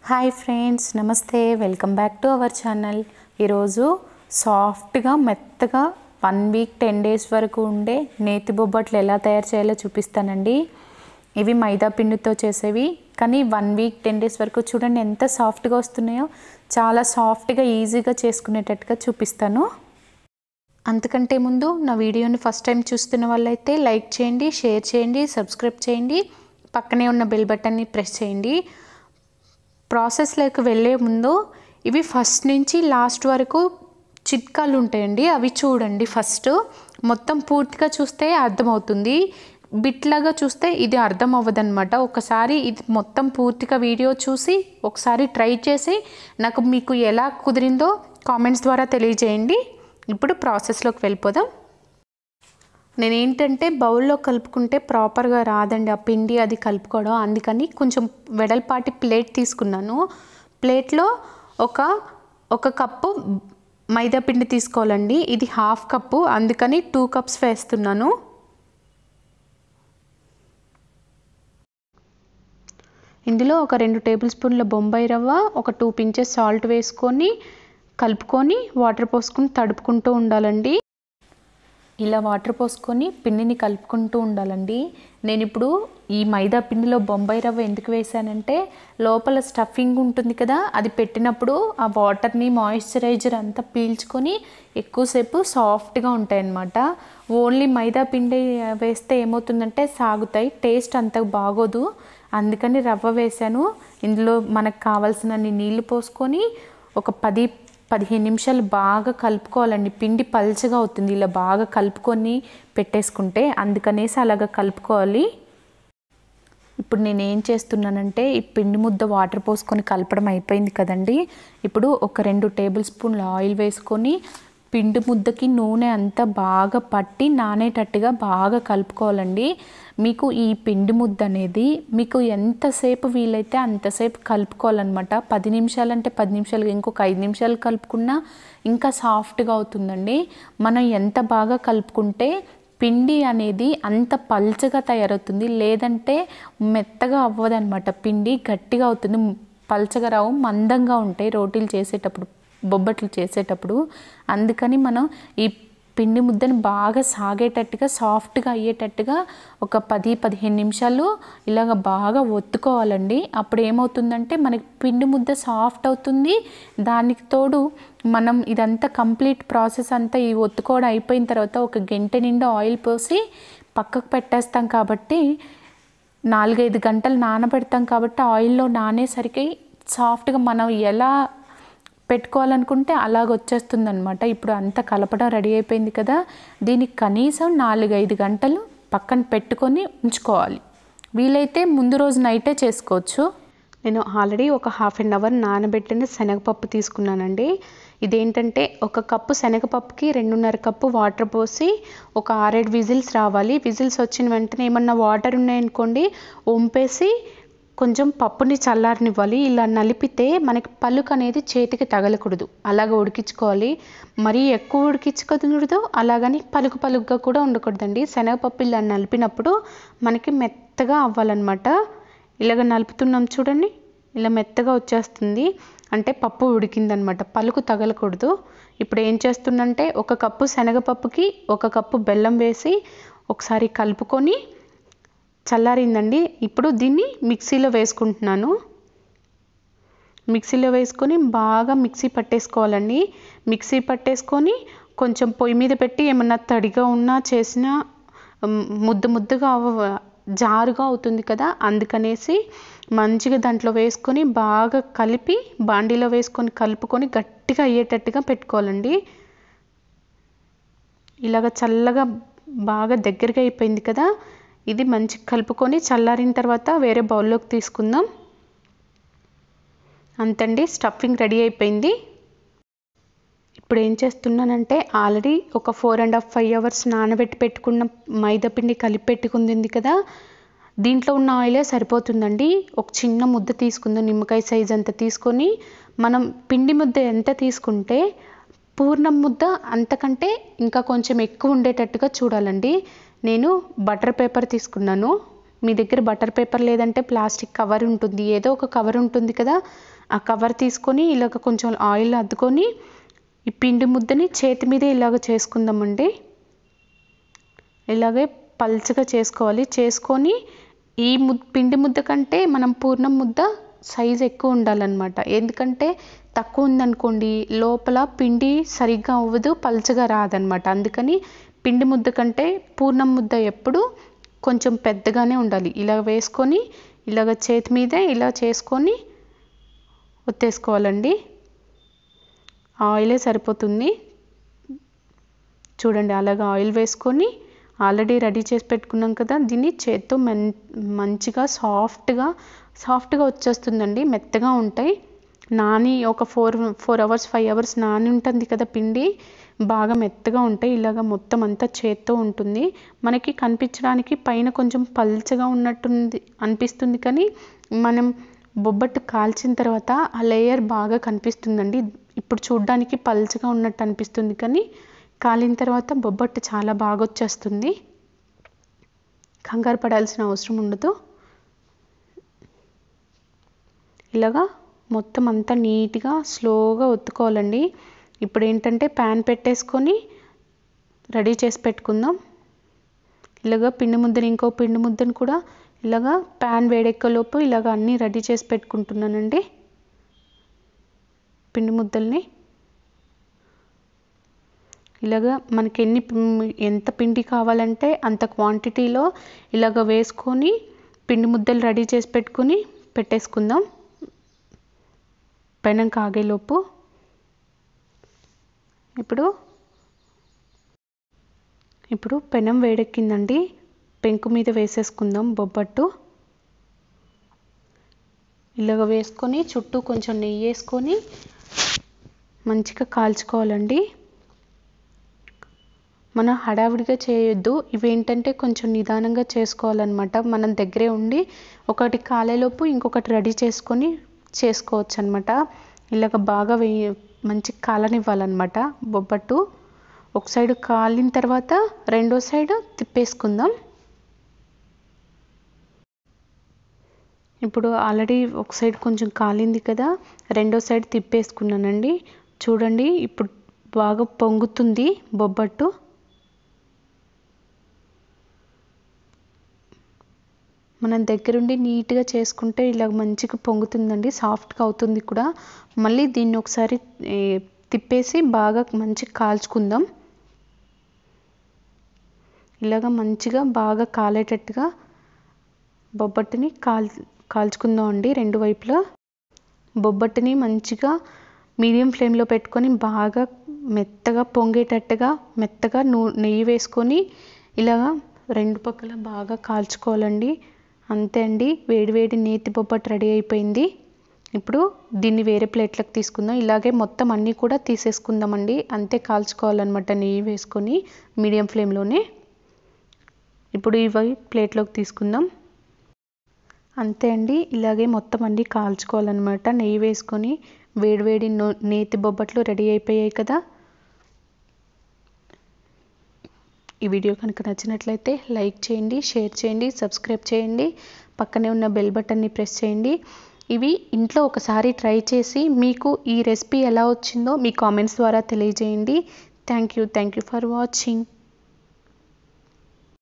hi friends నమస్తే welcome back to our channel ఈరోజు సాఫ్ట్గా మెత్తగా వన్ వీక్ టెన్ డేస్ వరకు ఉండే నేతి బొబ్బట్లు ఎలా తయారు చేయాలో చూపిస్తానండి ఇవి మైదా పిండితో చేసేవి కానీ వన్ వీక్ టెన్ డేస్ వరకు చూడండి ఎంత సాఫ్ట్గా వస్తున్నాయో చాలా సాఫ్ట్గా ఈజీగా చేసుకునేటట్టుగా చూపిస్తాను అంతకంటే ముందు నా వీడియోని ఫస్ట్ టైం చూస్తున్న వాళ్ళైతే లైక్ చేయండి షేర్ చేయండి సబ్స్క్రైబ్ చేయండి పక్కనే ఉన్న బెల్ బటన్ని ప్రెస్ చేయండి ప్రాసెస్లోకి వెళ్ళే ముందు ఇవి ఫస్ట్ నుంచి లాస్ట్ వరకు చిట్కాలు ఉంటాయండి అవి చూడండి ఫస్ట్ మొత్తం పూర్తిగా చూస్తే అర్థమవుతుంది బిట్లాగా చూస్తే ఇది అర్థం అవ్వదన్నమాట ఒకసారి ఇది మొత్తం పూర్తిగా వీడియో చూసి ఒకసారి ట్రై చేసి నాకు మీకు ఎలా కుదిరిందో కామెంట్స్ ద్వారా తెలియజేయండి ఇప్పుడు ప్రాసెస్లోకి వెళ్ళిపోదాం నేను ఏంటంటే బౌల్లో కలుపుకుంటే ప్రాపర్గా రాదండి ఆ పిండి అది కలుపుకోవడం అందుకని కొంచెం వెడల్పాటి ప్లేట్ తీసుకున్నాను ప్లేట్లో ఒక ఒక కప్పు మైదా పిండి తీసుకోవాలండి ఇది హాఫ్ కప్పు అందుకని టూ కప్స్ వేస్తున్నాను ఇందులో ఒక రెండు టేబుల్ స్పూన్ల బొంబాయి రవ్వ ఒక టూ పించెస్ సాల్ట్ వేసుకొని కలుపుకొని వాటర్ పోసుకొని తడుపుకుంటూ ఉండాలండి ఇలా వాటర్ పోసుకొని పిండిని కలుపుకుంటూ ఉండాలండి నేను ఇప్పుడు ఈ మైదా పిండిలో బొంబాయి రవ్వ ఎందుకు వేసానంటే లోపల స్టఫింగ్ ఉంటుంది కదా అది పెట్టినప్పుడు ఆ వాటర్ని మాయిశ్చరైజర్ అంతా పీల్చుకొని ఎక్కువసేపు సాఫ్ట్గా ఉంటాయన్నమాట ఓన్లీ మైదా పిండి వేస్తే ఏమవుతుందంటే సాగుతాయి టేస్ట్ అంత బాగోదు అందుకని రవ్వ వేసాను ఇందులో మనకు కావాల్సినన్ని నీళ్లు పోసుకొని ఒక పది పదిహేను నిమిషాలు బాగా కలుపుకోవాలండి పిండి పల్చగా అవుతుంది ఇలా బాగా కలుపుకొని పెట్టేసుకుంటే అందుకనేసి అలాగ కలుపుకోవాలి ఇప్పుడు నేను ఏం చేస్తున్నానంటే ఈ పిండి ముద్ద వాటర్ పోసుకొని కలపడం అయిపోయింది కదండి ఇప్పుడు ఒక రెండు టేబుల్ స్పూన్ల ఆయిల్ వేసుకొని పిండి ముద్దకి నూనె అంతా బాగా పట్టి నానేటట్టుగా బాగా కలుపుకోవాలండి మీకు ఈ పిండి ముద్ద అనేది మీకు ఎంతసేపు వీలైతే అంతసేపు కలుపుకోవాలన్నమాట పది నిమిషాలు అంటే పది నిమిషాలు ఇంకొక ఐదు నిమిషాలు కలుపుకున్నా ఇంకా సాఫ్ట్గా అవుతుందండి మనం ఎంత బాగా కలుపుకుంటే పిండి అనేది అంత పల్చగా తయారవుతుంది లేదంటే మెత్తగా అవ్వదన్నమాట పిండి గట్టిగా అవుతుంది పల్చగా రావు మందంగా ఉంటాయి రోటీలు చేసేటప్పుడు బొబ్బట్లు చేసేటప్పుడు అందుకని మనం ఈ పిండి ముద్దను బాగా సాగేటట్టుగా సాఫ్ట్గా అయ్యేటట్టుగా ఒక పది పదిహేను నిమిషాలు ఇలాగ బాగా ఒత్తుకోవాలండి అప్పుడు ఏమవుతుందంటే మనకి పిండి ముద్ద సాఫ్ట్ అవుతుంది దానికి తోడు మనం ఇదంతా కంప్లీట్ ప్రాసెస్ అంతా ఈ ఒత్తుకోవడం అయిపోయిన తర్వాత ఒక గంట నిండా ఆయిల్ పోసి పక్కకు పెట్టేస్తాం కాబట్టి నాలుగైదు గంటలు నానబెడతాం కాబట్టి ఆయిల్లో నానేసరికి సాఫ్ట్గా మనం ఎలా పెట్టుకోవాలనుకుంటే అలాగ వచ్చేస్తుంది అనమాట ఇప్పుడు అంతా కలపడం రెడీ అయిపోయింది కదా దీనికి కనీసం నాలుగైదు గంటలు పక్కన పెట్టుకొని ఉంచుకోవాలి వీలైతే ముందు రోజు నైటే చేసుకోవచ్చు నేను ఆల్రెడీ ఒక హాఫ్ అన్ అవర్ నానబెట్టిన శనగపప్పు తీసుకున్నానండి ఇదేంటంటే ఒక కప్పు శనగపప్పుకి రెండున్నర కప్పు వాటర్ పోసి ఒక ఆరేడు విజిల్స్ రావాలి విజిల్స్ వచ్చిన వెంటనే ఏమన్నా వాటర్ ఉన్నాయనుకోండి వంపేసి కొంచెం పప్పుని చల్లారనివ్వాలి ఇలా నలిపితే మనకి పలుకు అనేది చేతికి తగలకూడదు అలాగ ఉడికించుకోవాలి మరీ ఎక్కువ ఉడికించుకోకూడదు అలాగని పలుకు పలుకుగా కూడా ఉండకూడదండి శనగపప్పు ఇలా నలిపినప్పుడు మనకి మెత్తగా అవ్వాలన్నమాట ఇలాగ నలుపుతున్నాం చూడండి ఇలా మెత్తగా వచ్చేస్తుంది అంటే పప్పు ఉడికిందనమాట పలుకు తగలకూడదు ఇప్పుడు ఏం చేస్తుందంటే ఒక కప్పు శనగపప్పుకి ఒక కప్పు బెల్లం వేసి ఒకసారి కలుపుకొని చల్లారిందండి ఇప్పుడు దీన్ని మిక్సీలో వేసుకుంటున్నాను మిక్సీలో వేసుకొని బాగా మిక్సీ పట్టేసుకోవాలండి మిక్సీ పట్టేసుకొని కొంచెం పొయ్యి మీద పెట్టి ఏమన్నా తడిగా ఉన్నా చేసినా ముద్ద ముద్దగా జారుగా అవుతుంది కదా అందుకనేసి మంచిగా దాంట్లో వేసుకొని బాగా కలిపి బాండీలో వేసుకొని కలుపుకొని గట్టిగా అయ్యేటట్టుగా పెట్టుకోవాలండి ఇలాగ చల్లగా బాగా దగ్గరగా అయిపోయింది కదా ఇది మంచి కలుపుకొని చల్లారిన తర్వాత వేరే బౌల్లోకి తీసుకుందాం అంతండి స్టఫింగ్ రెడీ అయిపోయింది ఇప్పుడు ఏం చేస్తున్నానంటే ఆల్రెడీ ఒక four and half five hours నానబెట్టి పెట్టుకున్న మైదా పిండి కలిపి పెట్టుకుంది కదా దీంట్లో ఉన్న ఆయిలే సరిపోతుందండి ఒక చిన్న ముద్ద తీసుకుందాం నిమ్మకాయ సైజ్ అంత తీసుకొని మనం పిండి ముద్ద ఎంత తీసుకుంటే పూర్ణం ముద్ద అంతకంటే ఇంకా కొంచెం ఎక్కువ ఉండేటట్టుగా చూడాలండి నేను బటర్ పేపర్ తీసుకున్నాను మీ దగ్గర బటర్ పేపర్ లేదంటే ప్లాస్టిక్ కవర్ ఉంటుంది ఏదో ఒక కవర్ ఉంటుంది కదా ఆ కవర్ తీసుకొని ఇలాగ కొంచెం ఆయిల్ అద్దుకొని ఈ పిండి ముద్దని చేతి మీదే ఇలాగ చేసుకుందామండి ఇలాగే పల్చగా చేసుకోవాలి చేసుకొని ఈ ము పిండి ముద్ద కంటే మనం పూర్ణం ముద్ద సైజ్ ఎక్కువ ఉండాలన్నమాట ఎందుకంటే తక్కువ ఉందనుకోండి లోపల పిండి సరిగ్గా అవ్వదు పల్చగా రాదనమాట అందుకని పిండి ముద్ద కంటే పూర్ణం ముద్ద ఎప్పుడు కొంచెం పెద్దగానే ఉండాలి ఇలా వేసుకొని ఇలాగ చేతి మీదే ఇలా చేసుకొని ఒత్తేసుకోవాలండి ఆయిలే సరిపోతుంది చూడండి అలాగ ఆయిల్ వేసుకొని ఆల్రెడీ రెడీ చేసి పెట్టుకున్నాం కదా దీన్ని చేత్తో మం మంచిగా సాఫ్ట్గా సాఫ్ట్గా వచ్చేస్తుందండి మెత్తగా ఉంటాయి నాని ఒక four four hours five hours నాని ఉంటుంది కదా పిండి బాగా మెత్తగా ఉంటాయి ఇలాగ మొత్తం అంతా చేత్తో ఉంటుంది మనకి కనిపించడానికి పైన కొంచెం పల్చగా ఉన్నట్టుంది అనిపిస్తుంది కానీ మనం బొబ్బట్టు కాల్చిన తర్వాత ఆ లేయర్ బాగా కనిపిస్తుందండి ఇప్పుడు చూడ్డానికి పల్చగా ఉన్నట్టు అనిపిస్తుంది కానీ కాలిన తర్వాత బొబ్బట్టు చాలా బాగా వచ్చేస్తుంది కంగారు పడాల్సిన అవసరం ఉండదు ఇలాగా మొత్తం అంతా నీట్గా స్లోగా ఒత్తుకోవాలండి ఇప్పుడు ఏంటంటే ప్యాన్ పెట్టేసుకొని రెడీ చేసి పెట్టుకుందాం ఇలాగ పిండి ముద్దని ఇంకో పిండి ముద్దని కూడా ఇలాగా ప్యాన్ వేడెక్కలోపు ఇలాగ అన్నీ రెడీ చేసి పెట్టుకుంటున్నానండి పిండి ముద్దల్ని ఇలాగ మనకి ఎన్ని ఎంత పిండి కావాలంటే అంత క్వాంటిటీలో ఇలాగ వేసుకొని పిండి ముద్దలు రెడీ చేసి పెట్టుకొని పెట్టేసుకుందాం పెనం కాగేలోపు ఇప్పుడు ఇప్పుడు పెనం వేడెక్కిందండి పెంకు మీద వేసేసుకుందాం బొబ్బట్టు ఇలాగ వేసుకొని చుట్టూ కొంచెం నెయ్యి వేసుకొని మంచిగా కాల్చుకోవాలండి మనం హడావిడిగా చేయొద్దు ఇవేంటంటే కొంచెం నిదానంగా చేసుకోవాలన్నమాట మనం దగ్గరే ఉండి ఒకటి కాలేలోపు ఇంకొకటి రెడీ చేసుకొని చేసుకోవచ్చు అనమాట ఇలాగ బాగా వేయ మంచి కాలనివ్వాలన్నమాట బొబ్బట్టు ఒక సైడ్ కాలిన తర్వాత రెండో సైడ్ తిప్పేసుకుందాం ఇప్పుడు ఆల్రెడీ ఒక సైడ్ కొంచెం కాలింది కదా రెండో సైడ్ తిప్పేసుకున్నానండి చూడండి ఇప్పుడు బాగా పొంగుతుంది బొబ్బట్టు మనం దగ్గరుండి నీట్గా చేసుకుంటే ఇలా మంచిగా పొంగుతుందండి సాఫ్ట్గా అవుతుంది కూడా మళ్ళీ దీన్ని ఒకసారి తిప్పేసి బాగా మంచిగా కాల్చుకుందాం ఇలాగ మంచిగా బాగా కాలేటట్టుగా బొబ్బట్టుని కాల్ కాల్చుకుందాం అండి రెండు వైపులా బొబ్బట్టుని మంచిగా మీడియం ఫ్లేమ్లో పెట్టుకొని బాగా మెత్తగా పొంగేటట్టుగా మెత్తగా నూ నెయ్యి వేసుకొని ఇలాగా రెండు పక్కల బాగా కాల్చుకోవాలండి అంతే అండి వేడివేడి నేతి బొబ్బట్టు రెడీ అయిపోయింది ఇప్పుడు దీన్ని వేరే ప్లేట్లకు తీసుకుందాం ఇలాగే మొత్తం అన్నీ కూడా తీసేసుకుందామండి అంతే కాల్చుకోవాలన్నమాట నెయ్యి వేసుకొని మీడియం ఫ్లేమ్లోనే ఇప్పుడు ఇవి ప్లేట్లోకి తీసుకుందాం అంతే అండి ఇలాగే మొత్తం అన్నీ కాల్చుకోవాలన్నమాట నెయ్యి వేసుకొని వేడివేడి నో నేతి బొబ్బట్లు రెడీ అయిపోయాయి కదా ఈ వీడియో కనుక నచ్చినట్లయితే లైక్ చేయండి షేర్ చేయండి సబ్స్క్రైబ్ చేయండి పక్కనే ఉన్న బెల్ బటన్ని ప్రెస్ చేయండి ఇవి ఇంట్లో ఒకసారి ట్రై చేసి మీకు ఈ రెసిపీ ఎలా వచ్చిందో మీ కామెంట్స్ ద్వారా తెలియజేయండి thank you thank you for watching